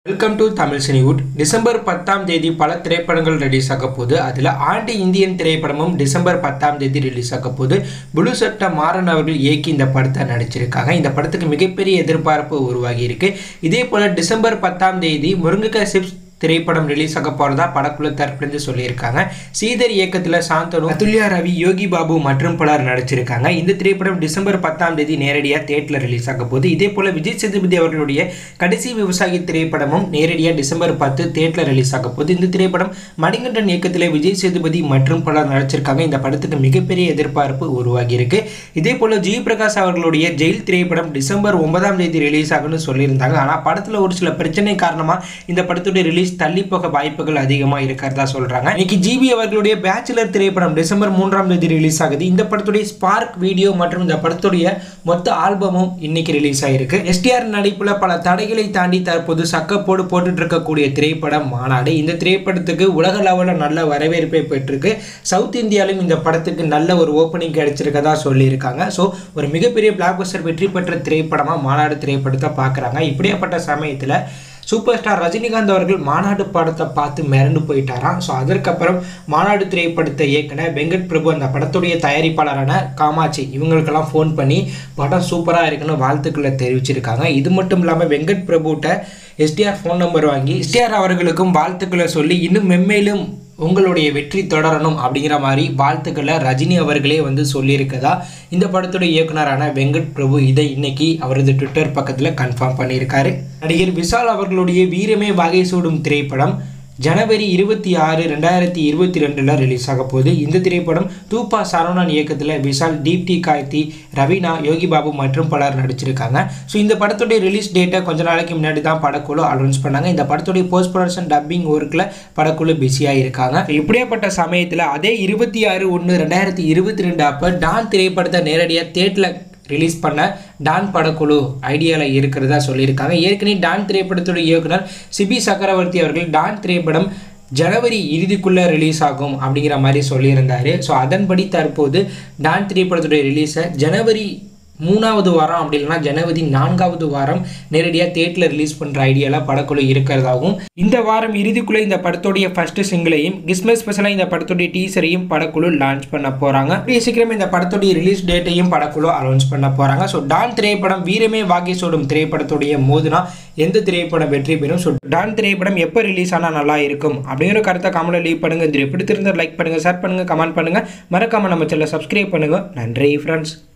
welcome to Tamil Cinewood December பத்தாம் தேதி பல திரைப்படங்கள் ரிலீஸ் ஆக போகுது அதில் ஆண்டி இந்தியன் திரைப்படமும் டிசம்பர் பத்தாம் தேதி ரிலீஸ் ஆக போகுது புலு சட்ட மாறன் அவர்கள் இயக்கி இந்த படத்தை நடிச்சிருக்காங்க இந்த படத்துக்கு மிகப்பெரிய எதிர்பார்ப்பு உருவாகி இருக்கு இதே போல டிசம்பர் பத்தாம் தேதி முருங்கைக்காய் சிப்ஸ் திரைப்படம் ரிலீஸ் ஆக போகிறதா படக்குழு தரப்புலேருந்து சொல்லியிருக்காங்க சீதர் இயக்கத்தில் சாந்தனு அதுல்யா ரவி யோகி பாபு மற்றும் பலர் நடிச்சிருக்காங்க இந்த திரைப்படம் டிசம்பர் பத்தாம் தேதி நேரடியாக தேட்டரில் ரிலீஸ் ஆக போகுது இதே போல் விஜய் சேதுபதி அவர்களுடைய கடைசி விவசாயி திரைப்படமும் நேரடியாக டிசம்பர் பத்து தேட்டரில் ரிலீஸ் ஆக போகுது இந்த திரைப்படம் மணிகண்டன் இயக்கத்தில் விஜய் சேதுபதி மற்றும் பலர் நடிச்சிருக்காங்க இந்த படத்துக்கு மிகப்பெரிய எதிர்பார்ப்பு உருவாகி இருக்கு இதே போல் ஜி பிரகாஷ் அவர்களுடைய ஜெயில் திரைப்படம் டிசம்பர் ஒன்பதாம் தேதி ரிலீஸ் ஆகும்னு சொல்லியிருந்தாங்க ஆனால் படத்தில் ஒரு சில பிரச்சனை காரணமாக இந்த படத்துடைய ரிலீஸ் தள்ளி போக வாய்ப்புகள் அதிகமாக இருக்கிறதா சொல்றாங்க இன்னைக்கு ஜிபி அவர்களுடைய பேச்சுலர் திரைப்படம் டிசம்பர் மூன்றாம் தேதி ரிலீஸ் ஆகுது இந்த படத்துடைய ஸ்பார்க் வீடியோ மற்றும் இந்த படத்துடைய மொத்த ஆல்பமும் இன்னைக்கு ரிலீஸ் ஆயிருக்கு எஸ்டிஆர் நடிப்புல பல தடைகளை தாண்டி தற்போது சக்கப்போடு போட்டுட்டு இருக்கக்கூடிய திரைப்படம் மாநாடு இந்த திரைப்படத்துக்கு உலக லெவலில் நல்ல வரவேற்பை பெற்றிருக்கு சவுத் இந்தியாவிலும் இந்த படத்துக்கு நல்ல ஒரு ஓப்பனிங் கிடைச்சிருக்கதா சொல்லியிருக்காங்க ஸோ ஒரு மிகப்பெரிய பிளாக் பஸ்டர் வெற்றி பெற்ற திரைப்படமாக மாநாடு திரைப்படத்தை பார்க்குறாங்க இப்படியாப்பட்ட சமயத்தில் சூப்பர் ஸ்டார் ரஜினிகாந்த் அவர்கள் மாநாடு படத்தை பார்த்து மிரண்டு போயிட்டாராம் ஸோ அதற்கப்புறம் மாநாடு திரைப்படத்தை இயக்குன வெங்கட் பிரபு அந்த படத்துடைய தயாரிப்பாளரான காமாட்சி இவங்களுக்கெல்லாம் ஃபோன் பண்ணி படம் சூப்பராக இருக்குன்னு வாழ்த்துக்களை தெரிவிச்சிருக்காங்க இது மட்டும் இல்லாமல் வெங்கட் பிரபுகிட்ட எஸ்டிஆர் ஃபோன் நம்பர் வாங்கி எஸ்டிஆர் அவர்களுக்கும் வாழ்த்துக்களை சொல்லி இன்னும் மென்மேலும் உங்களுடைய வெற்றி தொடரணும் அப்படிங்கிற மாதிரி வாழ்த்துக்களை ரஜினி அவர்களே வந்து சொல்லியிருக்கதா இந்த படத்துடைய இயக்குனரான வெங்கட் பிரபு இதை இன்னைக்கு அவரது ட்விட்டர் பக்கத்தில் கன்ஃபார்ம் பண்ணியிருக்காரு நடிகர் விஷால் அவர்களுடைய வீரமே வகை சூடும் திரைப்படம் ஜனவரி இருபத்தி ஆறு ரெண்டாயிரத்தி இருபத்தி ரெண்டில் ரிலீஸ் ஆக போகுது இந்த திரைப்படம் தூப்பா சரவணன் இயக்கத்தில் விஷால் தீப்தி கார்த்தி ரவீனா யோகி பாபு மற்றும் பலர் நடிச்சிருக்காங்க ஸோ இந்த படத்துடைய ரிலீஸ் டேட்டை கொஞ்ச நாளைக்கு முன்னாடி தான் படக்குழு அனௌன்ஸ் பண்ணாங்க இந்த படத்துடைய போஸ்ட் ப்ரொடக்ஷன் டப்பிங் ஒர்க்கில் படக்குழு பிஸியாக இருக்காங்க இப்படியாப்பட்ட சமயத்தில் அதே இருபத்தி ஆறு ஒன்று ரெண்டாயிரத்தி இருபத்தி ரெண்டு அப்போ டான் திரைப்படத்தை நேரடியாக தேட்டில் ரிலீஸ் பண்ண டான் படக்குழு ஐடியாவில் இருக்கிறதா சொல்லியிருக்காங்க ஏற்கனவே டான் திரைப்படத்தோட இயக்குனர் சிபி சக்கரவர்த்தி அவர்கள் டான் திரைப்படம் ஜனவரி இறுதிக்குள்ளே ரிலீஸ் ஆகும் அப்படிங்கிற மாதிரி சொல்லியிருந்தாரு ஸோ அதன்படி தற்போது டான் திரைப்படத்துடைய ரிலீஸை ஜனவரி மூணாவது வாரம் அப்படி இல்லைன்னா ஜனவரி நான்காவது வாரம் நேரடியாக தேட்டில் ரிலீஸ் பண்ணுற ஐடியாவில் படக்குழு இருக்கிறதாகவும் இந்த வாரம் இறுதிக்குள்ளே இந்த படத்துடைய ஃபர்ஸ்ட் சிங்கிளையும் கிறிஸ்மஸ் ஸ்பெஷலாக இந்த படத்துடைய டீசரையும் படக்குழு லான்ச் பண்ண போகிறாங்க அப்படியே சீக்கிரம் இந்த படத்துடைய ரிலீஸ் டேட்டையும் படக்குழு அனௌன்ஸ் பண்ண போகிறாங்க ஸோ டான் திரைப்படம் வீரமே வாகை சோடும் திரைப்படத்துடைய மோதுனா எந்த திரைப்படம் வெற்றி பெறும் ஸோ டான் திரைப்படம் எப்போ ரிலீஸ் ஆனால் நல்லா இருக்கும் அப்படிங்கிற கருத்தை கமெண்ட்ல லீவ் பண்ணுங்கள் இது பிடித்திருந்தால் லைக் பண்ணுங்கள் ஷேர் பண்ணுங்கள் கமெண்ட் பண்ணுங்கள் மறக்காமல் நம்ம சேனலை சப்ஸ்கிரைப் பண்ணுங்கள் நன்றி ஃப்ரெண்ட்ஸ்